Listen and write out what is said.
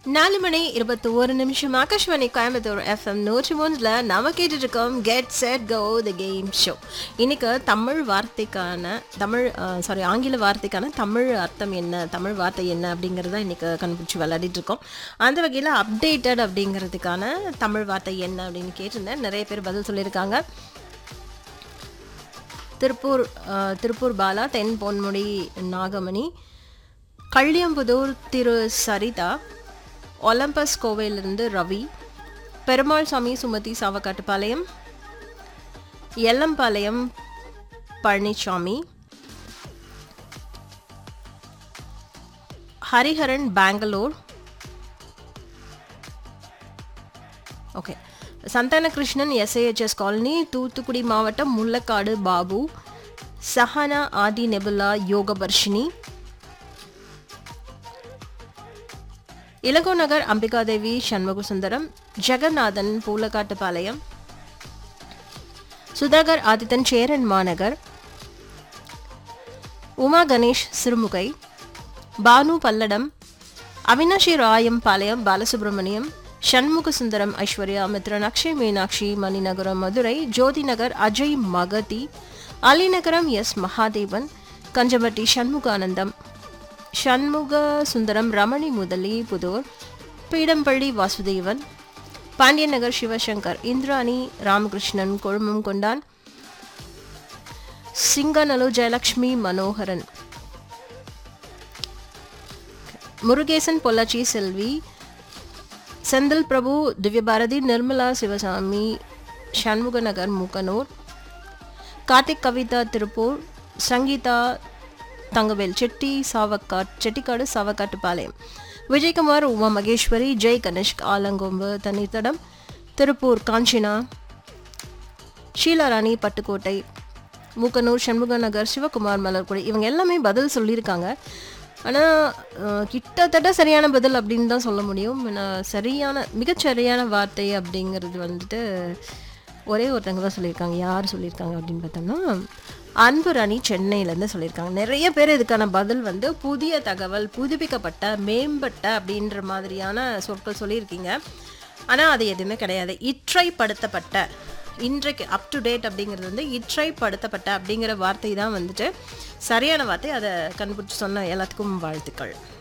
நாலு மணி இருபத்தி ஒரு நிமிஷம் ஆகாஷ்வாணி கோயம்புத்தூர் எஃப்எம் நூற்றி மூணுல நம்ம கேட்டுட்டு இருக்கோம் get set go the game show இன்னைக்கு தமிழ் வார்த்தைக்கான தமிழ் சாரி ஆங்கில வார்த்தைக்கான தமிழ் அர்த்தம் என்ன தமிழ் வார்த்தை என்ன அப்படிங்கிறத இன்னைக்கு கண்டுபிடிச்சி விளையாடிட்டு இருக்கோம் அந்த வகையில் அப்டேட்டட் அப்படிங்கிறதுக்கான தமிழ் வார்த்தை என்ன அப்படின்னு கேட்டிருந்தேன் நிறைய பேர் பதில் சொல்லியிருக்காங்க திருப்பூர் அஹ், திருப்பூர் பாலா தென் பொன்முடி நாகமணி கள்ளியம்புதூர் திரு சரிதா ஒலம்பஸ் கோவையிலிருந்து Ravi Perumal Samy Sumathi Savakattupalayam Ellampalayam Palanisamy Hariharan Bangalore okay Santhanakrishnan SAHS colony Thoothukudi மாவட்டம் முள்ளக்காடு பாபு சஹானா ஆதி நெபுலா யோகபர்ஷினி இளங்கோ நகர் அம்பிகாதேவி சண்முக சுந்தரம் ஜெகநாதன் பூலக்காட்டுப்பாளையம் சுதாகர் ஆதித்தன் சேரன் மாநகர் உமா கணேஷ் சிறுமுகை பானு பல்லடம் அவினாஷி ராயம் பாளையம் பாலசுப்ரமணியம் சண்முக சுந்தரம் ஐஸ்வர்யா மித்ரன் அக்ஷய் மீனாட்சி மணிநகரம் மதுரை ஜோதி நகர் அஜய் மகதி அலிநகரம் எஸ் மகாதேவன் கஞ்சம்பட்டி சண்முகானந்தம் சண்முக சுந்தரம் ரமணி முதலி புதூர் பீடம்பள்ளி வாசுதேவன் பாண்டியன் நகர் சிவசங்கர் இந்திராணி ராமகிருஷ்ணன் கொழுமம் கொண்டான் சிங்கநல்லூர் ஜெயலக்ஷ்மி மனோகரன் முருகேசன் பொள்ளாச்சி செல்வி செந்தில் பிரபு திவ்யபாரதி நிர்மலா சிவசாமி சண்முக நகர் மூக்கனூர் கார்த்திக் கவிதா திருப்பூர் சங்கீதா தங்கவேல் செட்டி சாவக்காட் செட்டிக்காடு சாவக்காட்டுப்பாளையம் விஜயகுமார் உமா மகேஸ்வரி ஜெய் கணேஷ் ஆலங்கொம்பு தண்ணீர்த்தடம் திருப்பூர் காஞ்சினா ஷீலாராணி பட்டுக்கோட்டை மூக்கனூர் சண்முக நகர் சிவகுமார் மலர்குடி இவங்க எல்லாமே பதில் சொல்லியிருக்காங்க ஆனால் கிட்டத்தட்ட சரியான பதில் அப்படின்னு தான் சொல்ல முடியும் ஏன்னா சரியான மிகச்சரியான வார்த்தை அப்படிங்கிறது வந்துட்டு ஒரே ஒருத்தங்க தான் சொல்லியிருக்காங்க யார் சொல்லியிருக்காங்க அப்படின்னு பார்த்தோம்னா அன்பு ராணி சென்னையிலேருந்து சொல்லியிருக்காங்க நிறைய பேர் இதுக்கான பதில் வந்து புதிய தகவல் புதுப்பிக்கப்பட்ட மேம்பட்ட அப்படின்ற மாதிரியான சொற்கள் சொல்லியிருக்கீங்க ஆனால் அது எதுவுமே கிடையாது இற்றைப்படுத்தப்பட்ட இன்றைக்கு அப் டு டேட் அப்படிங்கிறது வந்து இற்றைப்படுத்தப்பட்ட அப்படிங்கிற வார்த்தை தான் வந்துட்டு சரியான வார்த்தை அதை கண்டுபிடிச்சி சொன்ன எல்லாத்துக்கும் வாழ்த்துக்கள்